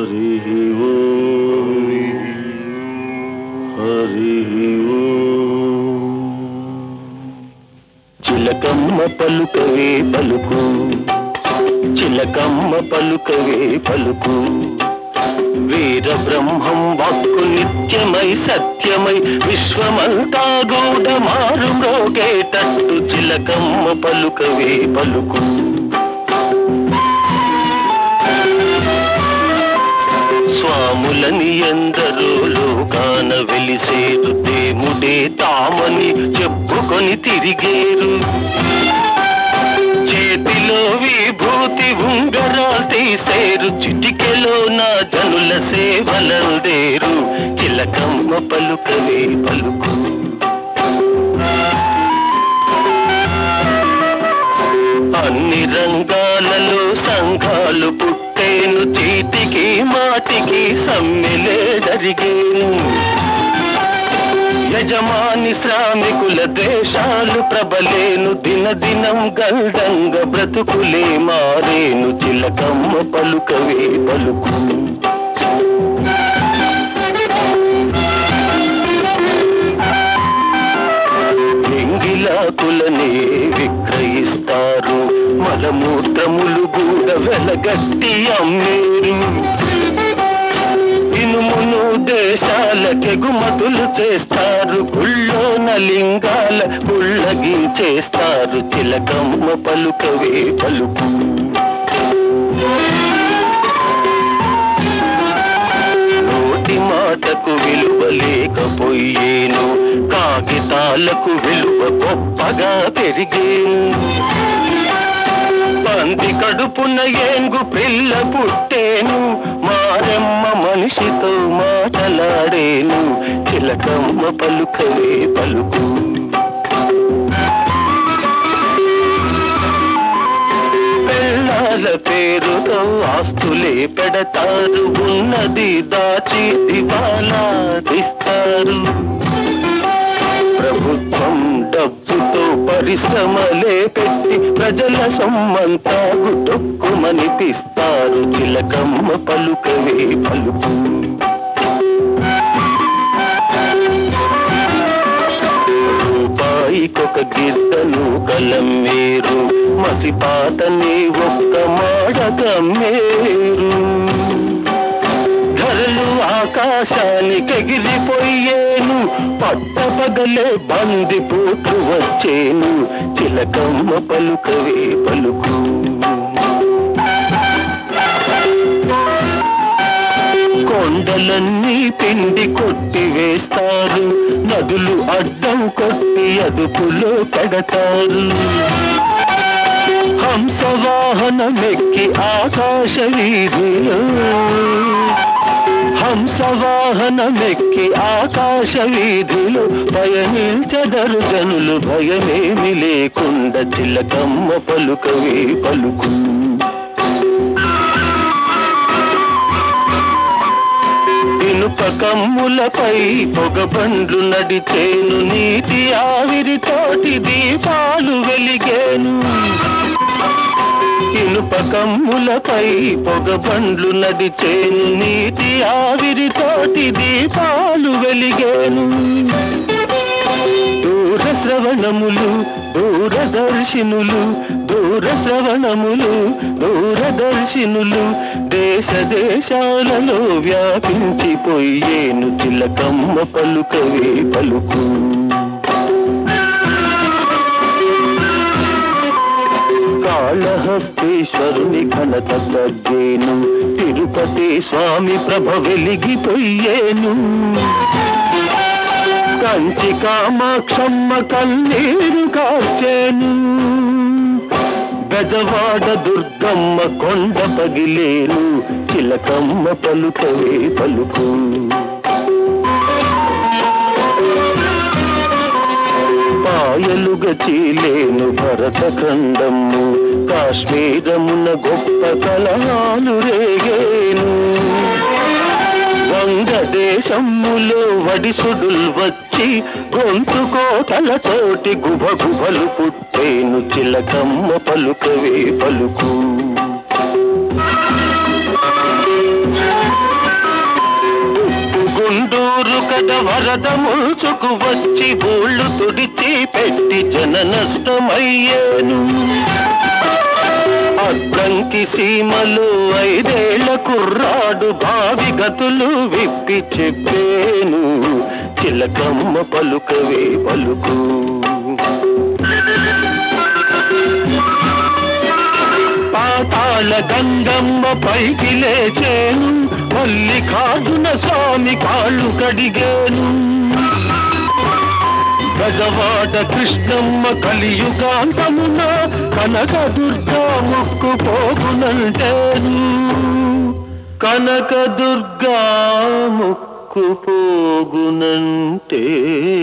హరి ఓం హరి ఓం చిలకమ్మ పలుకవే పలుకు చిలకమ్మ పలుకవే పలుకు వీర బ్రహ్మం వాక్కు నిత్యమై సత్యమై విశ్వమంతా గూఢ మారు మ్రోగేటట్టు చిలకమ్మ పలుకవే పలుకు స్వాములని ఎందరో లోకాన వెలిసేరు దేముడే తామని చెప్పుకొని తిరిగేరు చేతిలో విభూతి ఉంగరాలు తీసేరు చిటికెలో నా జనుల సేవలందేరు చిలకమ్మ పలుకవే పలుకు అన్ని రంగాలలో సంఘాలు పుట్టేను చీటికి మాటికి సమ్మెలే జరిగేను యజమాని శ్రామికుల దేశాలు ప్రబలేను దినదినం గల్డంగ బ్రతుకులే మారేను చిలకమ్మ పలుకవే పలుకు ఎంగిలాకులనే విక్రయిస్తారు మలమూత్రములు కూడా వెలగట్టి అమ్మేరు ఇనుమును దేశాలకెగుమతులు చేస్తారు గుళ్ళోన లింగాల గుళ్ళగించేస్తారు చిలకమ్మ పలుకవే పలుకు నోటి మాటకు విలువ లేకపోయేను కాగితాలకు విలువ గొప్పగా పెరిగేను పంది కడుపున ఏంగు పిల్ల పుట్టేను మారెమ్మ మనిషితో మాటలాడేను చిలకమ్మ పలుకవే పలుకు పెళ్ళాల పేరుతో ఆస్తులే పెడతారు ఉన్నది దాచి దివాలా తీస్తారు ప్రభుత్వం డబ్బుతో పరిశ్రమలే పెట్టి ప్రజల సొమ్మంతా గుటొక్కుమనిపిస్తారు చిలకమ్మ పలుకవే పలుకు రూపాయికొక గిద్దను కలమ్మేరు మసిపాతని ఒక్క మాడగమ్మేరు ధరలు ఆకాశానికి ఎగిరిపోయేను పట్టపగలే బంది పోట్లు వచ్చేను చిలకమ్మ పలుకవే పలుకు కొండలన్నీ పిండి కొట్టి వేస్తారు నదులు అడ్డం కొట్టి అదుపులో పెడతారు హంసవాహనమెక్కి ఆకాశ వీధిలో హంసవాహనమెక్కి ఆకాశ వీధిలో పయనించదరు జనులు భయమేమి లేకుండా చిలకమ్మ పలుకవే పలుకు ఇనుప కమ్ములపై పొగబండ్లు నడిచేను నీటి ఆవిరితోటి దీపాలు వెలిగేను ఇనుప కమ్ములపై పొగబండ్లు నడిచేను నీటి ఆవిరితోటి దీపాలు వెలిగేను దూర శ్రవణములు దూరదర్శినులు దూర శ్రవణములు దూరదర్శినులు దేశ దేశాలలో వ్యాపించిపోయేను చిలకమ్మ పలుకవే పలుకు కాళహస్తీశ్వరుని ఘనత తగ్గేను తిరుపతి స్వామి ప్రభ వెలిగిపోయేను కంచి కామాక్షమ్మ కన్నీరు కాచేను గజవాడ దుర్గమ్మ కొండ పగిలేను చిలకమ్మ పలుకవే పలుకు పాయలుగా చీలేను భరత ఖండము కాశ్మీరమున గొప్ప కలహాలు రేగేను వంగదేశములో వడిసుడుల్ వచ్చి గొంతు కోటలతోటి గుభ గుభలు పుట్టేను చిలకమ్మ పలుకవే పలుకు వాడ వరద ముల్చుకు వచ్చి ఊళ్ళు తుడిచి పెట్టి జన నష్టమయ్యేను అద్దంకి సీమలు ఐదేళ్ల కుర్రాడు భావి గతులు విప్పి చెప్పేను చిలకమ్మ పలుకవే పలుకు పాతాళ గంగమ్మ పైకి లేచేను మల్లికార్జున స్వామి కాళ్ళు కడిగేను గజవాడ కృష్ణమ్మ కలియుగాంతమున కనక దుర్గా ముక్కు పోగునంటేను కనక దుర్గా ముక్కు పోగునంటేను